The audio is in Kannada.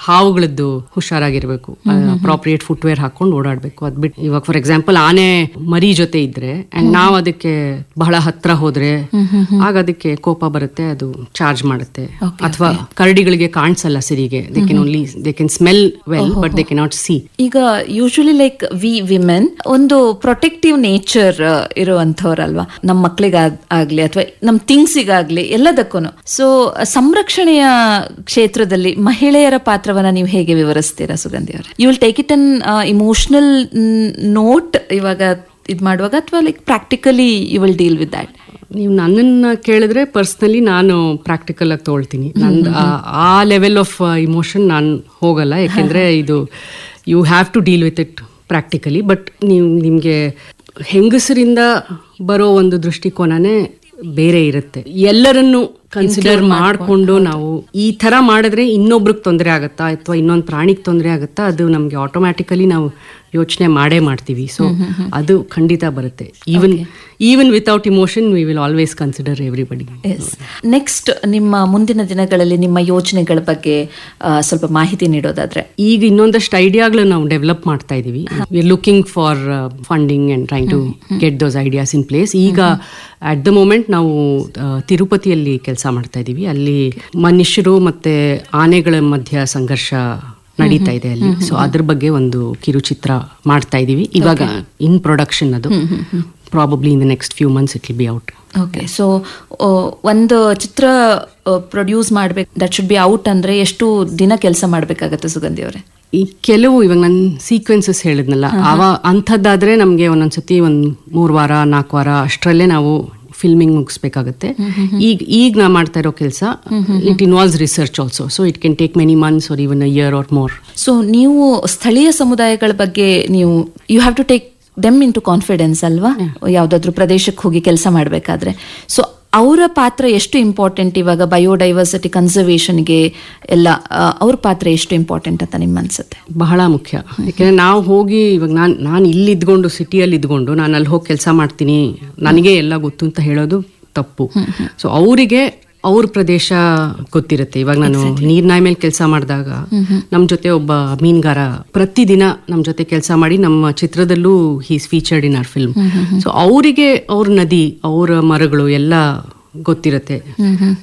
ಹಾವುಗಳದ್ದು ಹುಷಾರಾಗಿರ್ಬೇಕು ಅಪ್ರಾಪ್ರಿಯೇಟ್ ಫುಟ್ವೇರ್ ಹಾಕೊಂಡು ಓಡಾಡ್ಬೇಕು ಅದ್ ಬಿಟ್ಟು ಇವಾಗ ಫಾರ್ ಎಕ್ಸಾಂಪಲ್ ಆನೆ ಮರಿ ಜೊತೆ ಇದ್ರೆ ಅಂಡ್ ನಾವ್ ಅದಕ್ಕೆ ಬಹಳ ಹತ್ರ ಹೋದ್ರೆ ಆಗ ಅದಕ್ಕೆ ಕೋಪ ಬರುತ್ತೆ ಅದು ಚಾರ್ಜ್ ಮಾಡುತ್ತೆ ಅಥವಾ ಕರಡಿಗಳಿಗೆ ಕಾಣಿಸಲ್ಲ ಸರಿಗೆ they can only they can smell well but they cannot see ಈಗ ಯೂಶಲಿ ಲೈಕ್ ವಿ ವಿಮೆನ್ ಒಂದು ಪ್ರೊಟೆಕ್ಟಿವ್ ನೇಚರ್ ಇರುವಂತವ್ರಲ್ವಾ ನಮ್ಮ ಮಕ್ಳಿಗೆ ಆಗ್ಲಿ ಅಥವಾ ನಮ್ಮ ಥಿಂಗ್ಸಿಗಾಗ್ಲಿ ಎಲ್ಲದಕ್ಕೂ ಸೊ ಸಂರಕ್ಷಣೆಯ ಕ್ಷೇತ್ರದಲ್ಲಿ ಮಹಿಳೆಯರ ಪಾತ್ರವನ್ನ ನೀವು ಹೇಗೆ ವಿವರಿಸ್ತೀರಾ ಸುಗಂಧಿ ಅವರೇ you will take it on emotional note ಇವಾಗ ಇದ್ ಮಾಡುವಾಗ ಅಥವಾ like practically you will deal with that ನೀವು ನನ್ನನ್ನ ಕೇಳಿದ್ರೆ ಪರ್ಸ್ನಲಿ ನಾನು ಪ್ರಾಕ್ಟಿಕಲ್ ಆಗಿ ತಗೊಳ್ತೀನಿ ನಂದು ಆ- ಆ ಲೆವೆಲ್ ಆಫ್ ಇಮೋಷನ್ ನಾನು ಹೋಗಲ್ಲ ಯಾಕೆಂದ್ರೆ ಇದು you have to deal with it practically but ನೀವು ನಿಮಗೆ ಹೆಂಗಸರಿಂದ ಬರೋ ಒಂದು ದೃಷ್ಟಿಕೋನನೇ ಬೇರೆ ಇರುತ್ತೆ ಎಲ್ಲರನ್ನು ಕನ್ಸಿಡರ್ ಮಾಡಿಕೊಂಡು ನಾವು ಈ ತರ ಮಾಡಿದ್ರೆ ಇನ್ನೊಬ್ರಿಗೆ ತೊಂದರೆ ಆಗುತ್ತಾ ಅಥವಾ ಇನ್ನೊಂದು ಪ್ರಾಣಿಗೆ ತೊಂದರೆ ಆಗುತ್ತಾ ಅದು ನಮಗೆ ಆಟೋಮ್ಯಾಟಿಕಲಿ ನಾವು ಯೋಚನೆ ಮಾಡೇ ಮಾಡ್ತೀವಿ ಸೊ ಅದು ಖಂಡಿತ ಬರುತ್ತೆ even even without emotion we will always consider everybody as next ನಿಮ್ಮ ಮುಂದಿನ ದಿನಗಳಲ್ಲಿ ನಿಮ್ಮ ಯೋಜನೆಗಳ ಬಗ್ಗೆ ಆ, ಸ್ವಲ್ಪ ಮಾಹಿತಿ ನೀಡೋದಾದ್ರೆ ಈಗ ಇನ್ನೊಂದಷ್ಟು ಐಡಿಯಾಗಳು ನಾವು ಡೆವಲಪ್ ಮಾಡ್ತಾ ಇದೀವಿ we looking for funding and trying to get those ideas in place ಈಗ ಅಟ್ ದ ಮೂಮೆಂಟ್ ನಾವು ಆ, ತಿರುಪತಿಯಲ್ಲಿ ಕೆಲಸ ಮಾಡ್ತಾ ಇದೀವಿ ಅಲ್ಲಿ ಮನುಷ್ಯರು ಮತ್ತೆ ಆನೆಗಳ ಮಧ್ಯ ಸಂಘರ್ಷ ನಡೀತಾ ಇದೆ ಅಲ್ಲಿ ಸೊ ಅದ್ರ ಬಗ್ಗೆ ಒಂದು ಕಿರುಚಿತ್ರ ಮಾಡ್ತಾ ಇದೀವಿ ಇವಾಗ ಇನ್ ಪ್ರೊಡಕ್ಷನ್ ಅದು probably in the next few months it will be out okay so ಒಂದು ಚಿತ್ರ ಪ್ರೊಡ್ಯೂಸ್ ಮಾಡ್ಬೇಕು ದಟ್ ಶುಡ್ ಬಿ ಔಟ್ ಅಂದ್ರೆ ಎಷ್ಟು ದಿನ ಕೆಲಸ ಮಾಡ್ಬೇಕಾಗತ್ತೆ ಸುಗಂಧಿ ಅವರೇ ಈ ಕೆಲವು ಇವಾಗ ನಾನು ಸೀಕ್ವೆನ್ಸಸ್ ಹೇಳಿದ್ನಲ್ಲ ಅವ ಅಂಥದ್ದಾದ್ರೆ ನಮಗೆ ಒಂದೊಂದ್ಸತಿ ಒಂದು ಮೂರು ವಾರ ನಾಲ್ಕು ವಾರ ಅಷ್ಟರಲ್ಲೇ ನಾವು ಫಿಲ್ಮಿಂಗ್ ಮುಗಿಸ್ಬೇಕಾಗತ್ತೆ ಈಗ ಈಗ ನಾ ಮಾಡ್ತಾ ಇರೋ ಕೆಲಸ it involves research also so it can take many months or even a year or more so ನೀವು ಸ್ಥಳೀಯ ಸಮುದಾಯಗಳ ಬಗ್ಗೆ ನೀವು you have to take them into confidence ಅಲ್ವಾ ಯಾವ್ದಾದ್ರು ಪ್ರದೇಶಕ್ಕೆ ಹೋಗಿ ಕೆಲಸ ಮಾಡಬೇಕಾದ್ರೆ ಸೊ ಅವರ ಪಾತ್ರ ಎಷ್ಟು ಇಂಪಾರ್ಟೆಂಟ್ ಇವಾಗ ಬಯೋಡೈವರ್ಸಿಟಿ ಕನ್ಸರ್ವೇಷನ್ಗೆ ಎಲ್ಲ ಆ, ಅವ್ರ ಪಾತ್ರ ಎಷ್ಟು ಇಂಪಾರ್ಟೆಂಟ್ ಅಂತ ನಿಮ್ಮ ಅನ್ಸುತ್ತೆ ಬಹಳ ಮುಖ್ಯ ಯಾಕೆಂದ್ರೆ ನಾವು ಹೋಗಿ ಇವಾಗ ನಾನು ನಾನು ಇಲ್ಲಿ ಇದ್ಕೊಂಡು ಸಿಟಿಯಲ್ಲಿ ಇದ್ಕೊಂಡು ನಾನು ಅಲ್ಲಿ ಹೋಗಿ ಕೆಲಸ ಮಾಡ್ತೀನಿ ನನಗೆ ಎಲ್ಲ ಗೊತ್ತು ಅಂತ ಹೇಳೋದು ತಪ್ಪು ಸೊ ಅವರಿಗೆ ಅವ್ರ ಪ್ರದೇಶ ಗೊತ್ತಿರುತ್ತೆ ಇವಾಗ ನಾನು ನೀರ್ನಾಯಿ ಮೇಲೆ ಕೆಲಸ ಮಾಡಿದಾಗ ನಮ್ಮ ಜೊತೆ ಒಬ್ಬ ಮೀನುಗಾರ ಪ್ರತಿದಿನ ನಮ್ಮ ಜೊತೆ ಕೆಲಸ ಮಾಡಿ ನಮ್ಮ ಚಿತ್ರದಲ್ಲೂ he's featured in our film so ಅವರಿಗೆ ಅವ್ರ ನದಿ ಅವರ ಮರಗಳು ಎಲ್ಲ ಗೊತ್ತಿರುತ್ತೆ